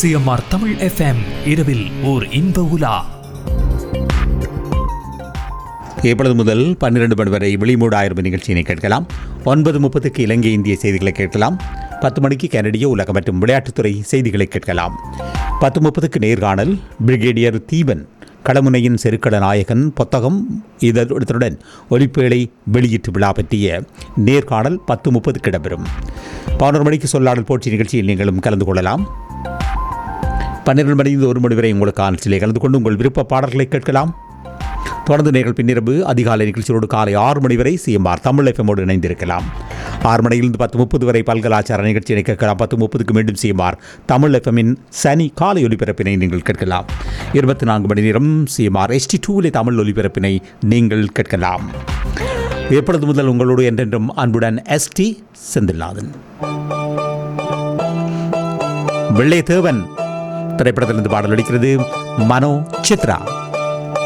CMR Tamil FM இரவில் ஓர் இன்ப உலா இப்பொழுது முதல் பன்னிரண்டு மணி வரை விழிமூட ஆயிரம் நிகழ்ச்சியினை கேட்கலாம் ஒன்பது முப்பதுக்கு இலங்கை இந்திய செய்திகளை கேட்கலாம் பத்து மணிக்கு கனடிய உலக மற்றும் விளையாட்டுத்துறை செய்திகளை கேட்கலாம் பத்து முப்பதுக்கு நேர்காணல் பிரிகேடியர் தீபன் களமுனையின் செருக்கட நாயகன் புத்தகம் இதனுடன் ஒலிப்பேழை வெளியீட்டு விழா பற்றிய நேர்காணல் பத்து முப்பதுக்கு இடம்பெறும் பதினொரு மணிக்கு சொல்லாடல் போட்டி நிகழ்ச்சியில் நீங்களும் கலந்து கொள்ளலாம் பன்னிரண்டு மணிந்து ஒரு மணி வரை உங்களுக்கான சிலை கலந்து கொண்டு உங்கள் விருப்ப பாடல்களை கேட்கலாம் தொடர்ந்து நேர்கள் பின்னிரவு அதிகாலை நிகழ்ச்சியோடு காலை ஆறு மணி வரை சிஎம்ஆர் தமிழ் எஃப்எம்மோடு இணைந்திருக்கலாம் ஆறு மணியிலிருந்து பத்து முப்பது வரை பல்கலாச்சார நிகழ்ச்சியினை கேட்கலாம் பத்து முப்பதுக்கு மீண்டும் சிஎம்ஆர் தமிழ் எஃப்எம்மின் சனி காலை ஒலிபரப்பினை நீங்கள் கேட்கலாம் இருபத்தி நான்கு மணி நேரம் சிஎம்ஆர் எஸ்டி டூவிலே தமிழ் ஒலிபரப்பினை நீங்கள் கேட்கலாம் எப்பொழுது முதல் உங்களோடு என்றென்றும் அன்புடன் எஸ்டி செந்தில்நாதன் வெள்ளை தேவன் திரைப்படத்திலிருந்து பாடல் அடிக்கிறது மனோ சித்ரா